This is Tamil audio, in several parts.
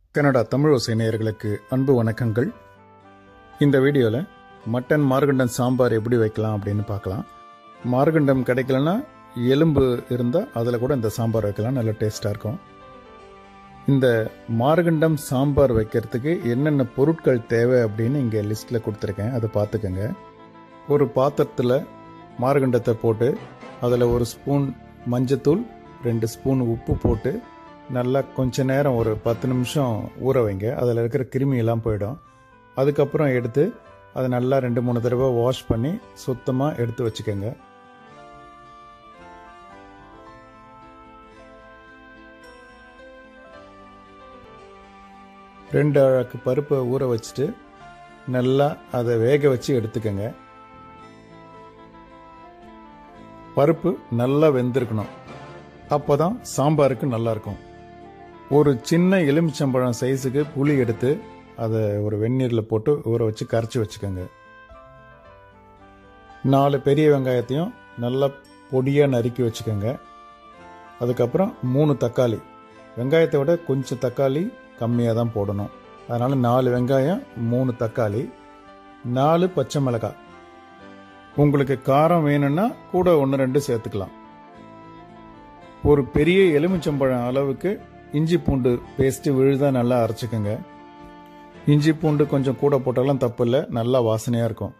கனடா தமிழ் ஓசை நேயர்களுக்கு அன்பு வணக்கங்கள் இந்த வீடியோவில் மட்டன் மார்கண்டம் சாம்பார் எப்படி வைக்கலாம் அப்படின்னு பார்க்கலாம் மார்கண்டம் கிடைக்கலன்னா எலும்பு இருந்தால் அதில் கூட இந்த சாம்பார் வைக்கலாம் நல்ல டேஸ்ட்டாக இருக்கும் இந்த மார்கண்டம் சாம்பார் வைக்கிறதுக்கு என்னென்ன பொருட்கள் தேவை அப்படின்னு இங்கே லிஸ்ட்டில் கொடுத்துருக்கேன் அதை பார்த்துக்கோங்க ஒரு பாத்திரத்தில் மார்கண்டத்தை போட்டு அதில் ஒரு ஸ்பூன் மஞ்சத்தூள் ரெண்டு ஸ்பூன் உப்பு போட்டு நல்லா கொஞ்ச நேரம் ஒரு பத்து நிமிஷம் ஊற வைங்க அதில் இருக்கிற கிருமியெல்லாம் போயிடும் அதுக்கப்புறம் எடுத்து அதை நல்லா ரெண்டு மூணு தடவை வாஷ் பண்ணி சுத்தமாக எடுத்து வச்சுக்கோங்க ரெண்டு அழகு பருப்பை ஊற வச்சுட்டு நல்லா அதை வேக வச்சு எடுத்துக்கோங்க பருப்பு நல்லா வெந்திருக்கணும் அப்போ தான் சாம்பாருக்கு நல்லாயிருக்கும் ஒரு சின்ன எலுமிச்சம்பழம் சைஸுக்கு புளி எடுத்து அதை ஒரு வெந்நீரில் போட்டு ஊற வச்சு கரைச்சி வச்சுக்கோங்க நாலு பெரிய வெங்காயத்தையும் நல்லா பொடியாக நறுக்கி வச்சுக்கோங்க அதுக்கப்புறம் மூணு தக்காளி வெங்காயத்தை விட கொஞ்சம் தக்காளி கம்மியாக தான் போடணும் அதனால் நாலு வெங்காயம் மூணு தக்காளி நாலு பச்சை மிளகாய் உங்களுக்கு காரம் வேணும்னா கூட ஒன்று ரெண்டு சேர்த்துக்கலாம் ஒரு பெரிய எலுமிச்சம்பழம் அளவுக்கு இஞ்சி பூண்டு பேஸ்ட்டு விழுதா நல்லா அரைச்சிக்கோங்க இஞ்சி பூண்டு கொஞ்சம் கூட போட்டாலும் தப்பு இல்லை நல்லா வாசனையாக இருக்கும்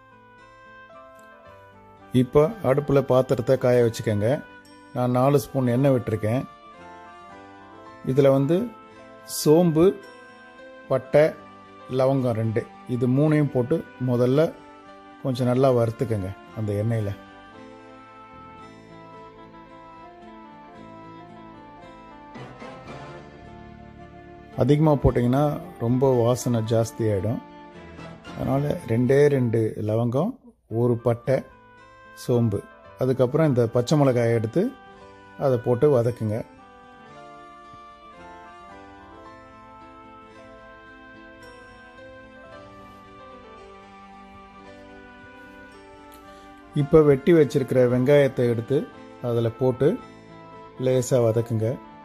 இப்போ அடுப்பில் பாத்திரத்தை காய வச்சுக்கோங்க நான் நாலு ஸ்பூன் எண்ணெய் விட்டுருக்கேன் இதில் வந்து சோம்பு பட்டை லவங்கம் ரெண்டு இது மூணையும் போட்டு முதல்ல கொஞ்சம் நல்லா வறுத்துக்கங்க அந்த எண்ணெயில் அதிகமாக போட்டிங்கன்னா ரொம்ப வாசனை ஜாஸ்தி ஆகிடும் அதனால் ரெண்டே ரெண்டு லவங்கம் ஒரு பட்டை சோம்பு அதுக்கப்புறம் இந்த பச்சை மிளகாயை எடுத்து அதை போட்டு வதக்குங்க இப்போ வெட்டி வச்சிருக்கிற வெங்காயத்தை எடுத்து அதில் போட்டு லேசாக வதக்குங்க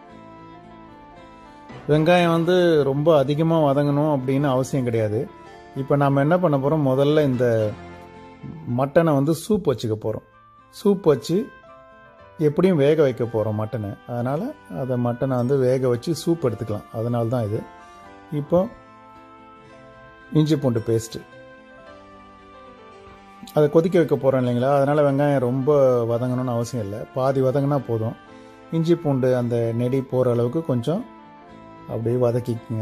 வெங்காயம் வந்து ரொம்ப அதிகமாக வதங்கணும் அப்படின்னு அவசியம் கிடையாது இப்போ நாம் என்ன பண்ண போகிறோம் முதல்ல இந்த மட்டனை வந்து சூப் வச்சுக்க போகிறோம் சூப் வச்சு எப்படியும் வேக வைக்க போகிறோம் மட்டனை அதனால் அதை மட்டனை வந்து வேக வச்சு சூப் எடுத்துக்கலாம் அதனால தான் இது இப்போ இஞ்சி பூண்டு பேஸ்ட்டு அதை கொதிக்க வைக்க போகிறோம் இல்லைங்களா அதனால் வெங்காயம் ரொம்ப வதங்கணும்னு அவசியம் இல்லை பாதி வதங்கினா போதும் இஞ்சி பூண்டு அந்த நெடி போகிற அளவுக்கு கொஞ்சம் அப்படியே வதக்கிக்குங்க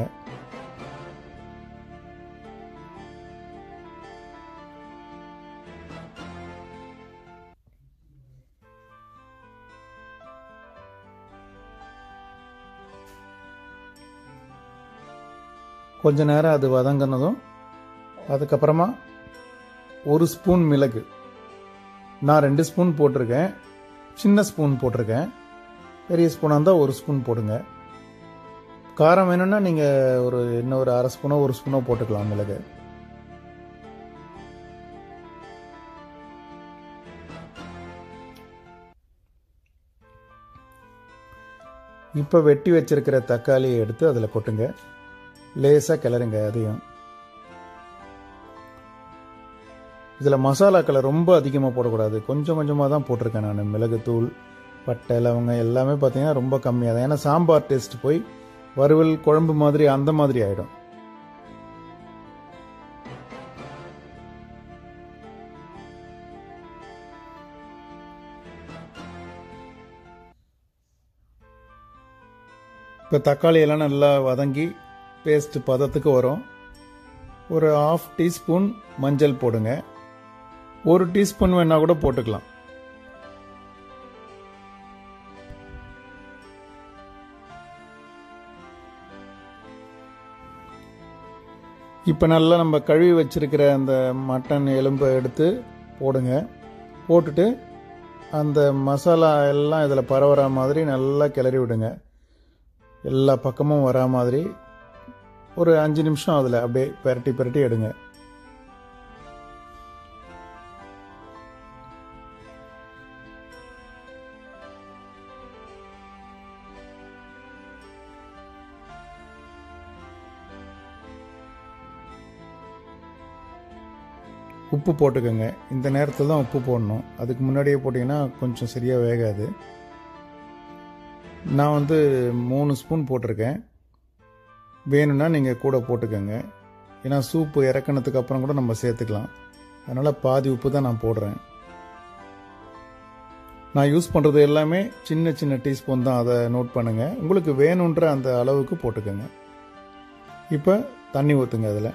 கொஞ்ச நேரம் அது வதங்கினதும் அதுக்கப்புறமா ஒரு ஸ்பூன் மிளகு நான் ரெண்டு ஸ்பூன் போட்டிருக்கேன் சின்ன ஸ்பூன் போட்டிருக்கேன் பெரிய ஸ்பூனாக இருந்தால் ஒரு ஸ்பூன் போடுங்க காரம் வேணும்னா நீங்கள் ஒரு இன்னும் ஒரு அரை ஸ்பூனோ ஒரு ஸ்பூனோ போட்டுக்கலாம் மிளகு இப்போ வெட்டி வச்சிருக்கிற தக்காளியை எடுத்து அதில் கொட்டுங்க லேசாக கிளறுங்க அதையும் இதில் மசாலாக்களை ரொம்ப அதிகமாக போடக்கூடாது கொஞ்சம் கொஞ்சமாக தான் போட்டிருக்கேன் நான் மிளகுத்தூள் பட்டை லவங்க எல்லாமே பார்த்தீங்கன்னா ரொம்ப கம்மியாக தான் ஏன்னா சாம்பார் டேஸ்ட் போய் வறுவல் குழம்பு மாதிரி அந்த மாதிரி ஆயிடும் இப்போ தக்காளி எல்லாம் நல்லா வதங்கி பேஸ்ட் பதத்துக்கு வரும் ஒரு ஆஃப் டீஸ்பூன் மஞ்சள் போடுங்க ஒரு டீஸ்பூன் வேணா கூட போட்டுக்கலாம் இப்போ நல்லா நம்ம கழுவி வச்சிருக்கிற அந்த மட்டன் எலும்பை எடுத்து போடுங்க போட்டுட்டு அந்த மசாலா எல்லாம் இதில் பரவுற மாதிரி நல்லா கிளறி விடுங்க எல்லா பக்கமும் வரா மாதிரி ஒரு அஞ்சு நிமிஷம் அதில் அப்படியே பெரட்டி பெரட்டி எடுங்க உப்பு போட்டுக்கோங்க இந்த நேரத்தில் தான் உப்பு போடணும் அதுக்கு முன்னாடியே போட்டிங்கன்னா கொஞ்சம் சரியாக வேகாது நான் வந்து மூணு ஸ்பூன் போட்டிருக்கேன் வேணும்னா நீங்கள் கூட போட்டுக்கோங்க ஏன்னா சூப்பு இறக்குனதுக்கு அப்புறம் கூட நம்ம சேர்த்துக்கலாம் அதனால் பாதி உப்பு தான் நான் போடுறேன் நான் யூஸ் பண்ணுறது எல்லாமே சின்ன சின்ன டீஸ்பூன் தான் அதை நோட் பண்ணுங்கள் உங்களுக்கு வேணுன்ற அந்த அளவுக்கு போட்டுக்கோங்க இப்போ தண்ணி ஊற்றுங்க அதில்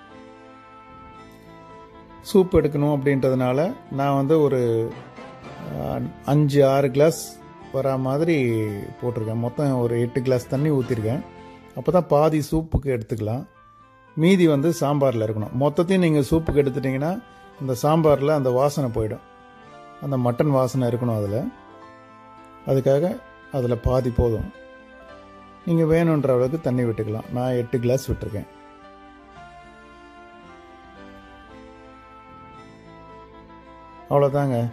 சூப் எடுக்கணும் அப்படின்றதுனால நான் வந்து ஒரு அஹ், அஞ்சு ஆறு கிளாஸ் வரா மாதிரி போட்டிருக்கேன் மொத்தம் ஒரு எட்டு கிளாஸ் தண்ணி ஊற்றிருக்கேன் அப்போ தான் பாதி சூப்புக்கு எடுத்துக்கலாம் மீதி வந்து சாம்பாரில் இருக்கணும் மொத்தத்தையும் நீங்கள் சூப்புக்கு எடுத்துட்டிங்கன்னா இந்த சாம்பாரில் அந்த வாசனை போயிடும் அந்த மட்டன் வாசனை இருக்கணும் அதில் அதுக்காக அதில் பாதி போதும் நீங்கள் வேணுன்ற அளவுக்கு தண்ணி விட்டுக்கலாம் நான் எட்டு கிளாஸ் விட்டுருக்கேன் அவ்வளோதாங்க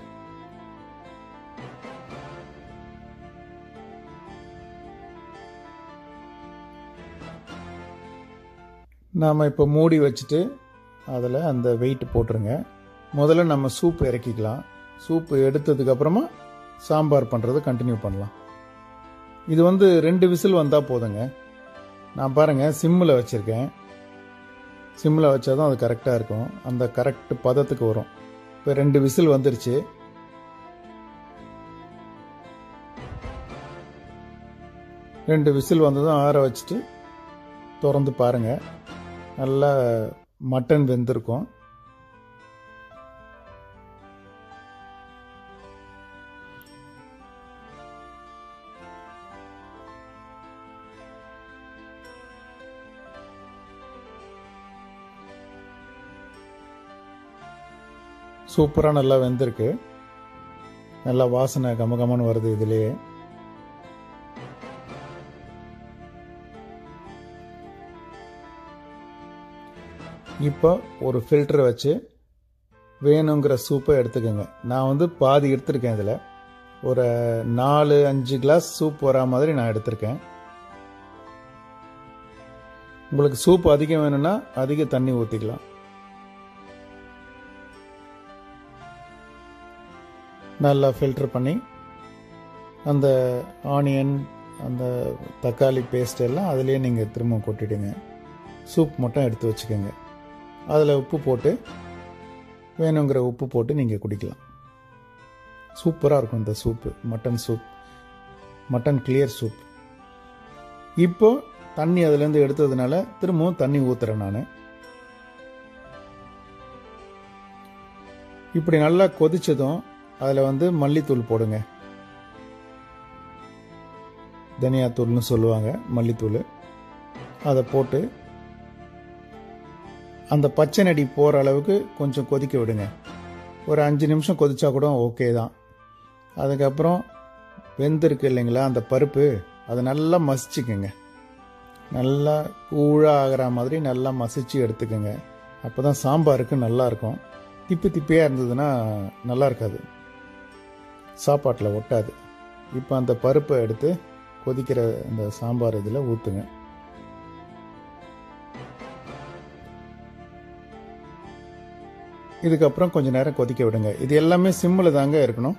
நாம் இப்போ மூடி வச்சுட்டு அதில் அந்த வெயிட் போட்டுருங்க முதல்ல நம்ம சூப் இறக்கிக்கலாம் சூப்பு எடுத்ததுக்கப்புறமா சாம்பார் பண்ணுறது கண்டினியூ பண்ணலாம் இது வந்து ரெண்டு விசில் வந்தால் போதுங்க நான் பாருங்கள் சிம்மில் வச்சுருக்கேன் சிம்மில் வச்சா தான் அது கரெக்டாக இருக்கும் அந்த கரெக்ட் பதத்துக்கு வரும் இப்போ ரெண்டு விசில் வந்துருச்சு ரெண்டு விசில் வந்ததும் ஆற வச்சுட்டு திறந்து பாருங்கள் நல்லா மட்டன் வெந்திருக்கும் சூப்பராக நல்லா வெந்திருக்கு நல்லா வாசனை கமகமன்னு வருது இதுலேயே இப்போ ஒரு ஃபில்டரை வச்சு வேணுங்கிற சூப்பை எடுத்துக்கோங்க நான் வந்து பாதி எடுத்திருக்கேன் இதில் ஒரு நாலு அஞ்சு கிளாஸ் சூப் வரா மாதிரி நான் எடுத்திருக்கேன் உங்களுக்கு சூப் அதிகம் வேணும்னா அதிக தண்ணி ஊற்றிக்கலாம் நல்லா ஃபில்டர் பண்ணி அந்த ஆனியன் அந்த தக்காளி பேஸ்ட் எல்லாம் அதுலேயே நீங்கள் திரும்ப கொட்டிடுங்க சூப் மட்டும் எடுத்து வச்சுக்கோங்க அதில் உப்பு போட்டு வேணுங்கிற உப்பு போட்டு நீங்கள் குடிக்கலாம் சூப்பராக இருக்கும் இந்த soup mutton soup mutton clear soup இப்போ தண்ணி அதுலேருந்து எடுத்ததுனால திரும்பவும் தண்ணி ஊற்றுறேன் நான் இப்படி நல்லா கொதிச்சதும் அதில் வந்து மல்லித்தூள் போடுங்க தனியாத்தூள்னு சொல்லுவாங்க மல்லித்தூள் அதை போட்டு அந்த பச்சை நடி போகிற அளவுக்கு கொஞ்சம் கொதிக்க விடுங்க ஒரு அஞ்சு நிமிஷம் கொதிச்சா கூட ஓகே தான் அதுக்கப்புறம் வெந்திருக்கு இல்லைங்களா அந்த பருப்பு அதை நல்லா மசிச்சுக்கோங்க நல்லா கூழாக ஆகிற மாதிரி நல்லா மசிச்சு எடுத்துக்கோங்க அப்போ தான் சாம்பாருக்கு நல்லாயிருக்கும் திப்பி திப்பியாக இருந்ததுன்னா நல்லா இருக்காது சாப்பாட்டில் ஒட்டாது இப்போ அந்த பருப்பை எடுத்து கொதிக்கிற அந்த சாம்பார் இதில் ஊற்றுங்க இதுக்கப்புறம் கொஞ்ச நேரம் கொதிக்க விடுங்க இது எல்லாமே சிம்மில் தாங்க இருக்கணும்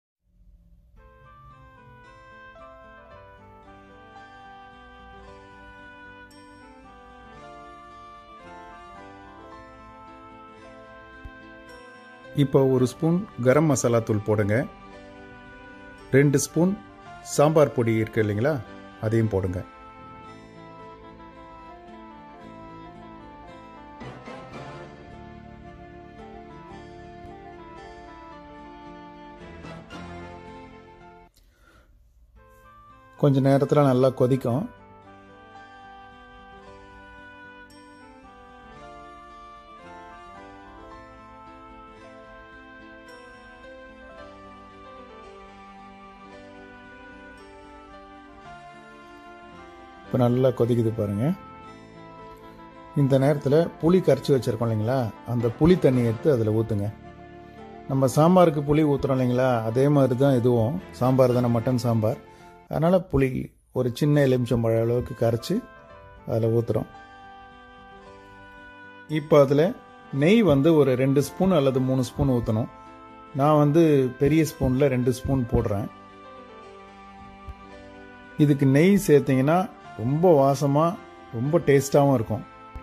இப்போ ஒரு ஸ்பூன் கரம் மசாலா தூள் போடுங்க ரெண்டு ஸ்பூன் சாம்பார் பொடி இருக்கு இல்லைங்களா அதையும் போடுங்க கொஞ்ச நேரத்தில் நல்லா கொதிக்கும் இப்போ நல்லா கொதிக்குது பாருங்க இந்த நேரத்தில் புளி கரைச்சி வச்சுருக்கோம் இல்லைங்களா அந்த புளி தண்ணி எடுத்து அதில் ஊற்றுங்க நம்ம சாம்பாருக்கு புளி ஊற்றுறோம் இல்லைங்களா அதே மாதிரி தான் இதுவும் சாம்பார் தானே மட்டன் சாம்பார் அதனால் புளி ஒரு சின்ன எலுமிச்சம்பழ அளவுக்கு கரைச்சி அதில் ஊற்றுறோம் இப்போ அதில் நெய் வந்து ஒரு ரெண்டு ஸ்பூன் அல்லது மூணு ஸ்பூன் ஊற்றணும் நான் வந்து பெரிய ஸ்பூனில் ரெண்டு ஸ்பூன் போடுறேன் இதுக்கு நெய் சேர்த்தீங்கன்னா ரொம்ப வாசமாக ரொம்ப டேஸ்டாகவும் இருக்கும்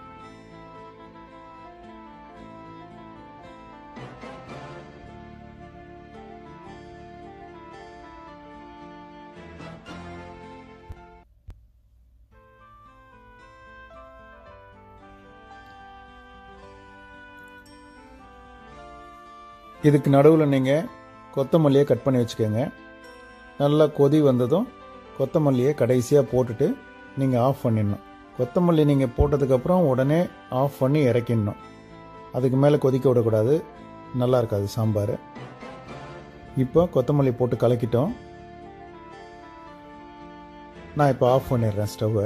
இதுக்கு நடுவில் நீங்கள் கொத்தமல்லியை கட் பண்ணி வச்சுக்கோங்க நல்லா கொதி வந்ததும் கொத்தமல்லியை கடைசியாக போட்டுட்டு நீங்கள் ஆஃப் பண்ணிடணும் கொத்தமல்லி நீங்கள் போட்டதுக்கப்புறம் உடனே ஆஃப் பண்ணி இறக்கிடணும் அதுக்கு மேலே கொதிக்க விடக்கூடாது நல்லா இருக்காது சாம்பார் இப்போ கொத்தமல்லி போட்டு கலக்கிட்டோம் நான் இப்போ ஆஃப் பண்ணிடுறேன் ஸ்டவ்வை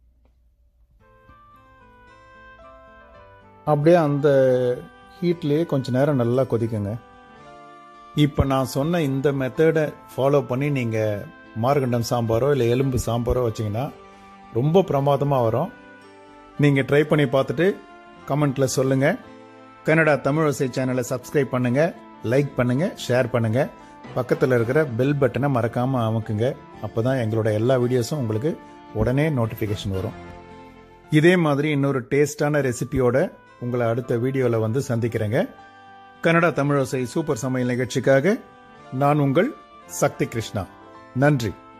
அப்படியே அந்த ஹீட்லேயே கொஞ்ச நேரம் நல்லா கொதிக்குங்க இப்போ நான் சொன்ன இந்த மெத்தடை ஃபாலோ பண்ணி நீங்கள் மார்கண்டம் சாம்பாரோ இல்லை எலும்பு சாம்பாரோ வச்சிங்கன்னா ரொம்ப பிரமாதமாக வரும் நீங்கள் ட்ரை பண்ணி பார்த்துட்டு கமெண்ட்டில் சொல்லுங்கள் கனடா தமிழோசை சேனலை சப்ஸ்கிரைப் பண்ணுங்கள் லைக் பண்ணுங்கள் ஷேர் பண்ணுங்கள் பக்கத்தில் இருக்கிற பெல் பட்டனை மறக்காமல் அமுக்குங்க அப்போ தான் எங்களோட எல்லா வீடியோஸும் உங்களுக்கு உடனே நோட்டிஃபிகேஷன் வரும் இதே மாதிரி இன்னொரு டேஸ்டான ரெசிபியோட உங்களை அடுத்த வீடியோவில் வந்து சந்திக்கிறேங்க கனடா தமிழோசை சூப்பர் சமையல் நிகழ்ச்சிக்காக நான் உங்கள் சக்தி கிருஷ்ணா நன்றி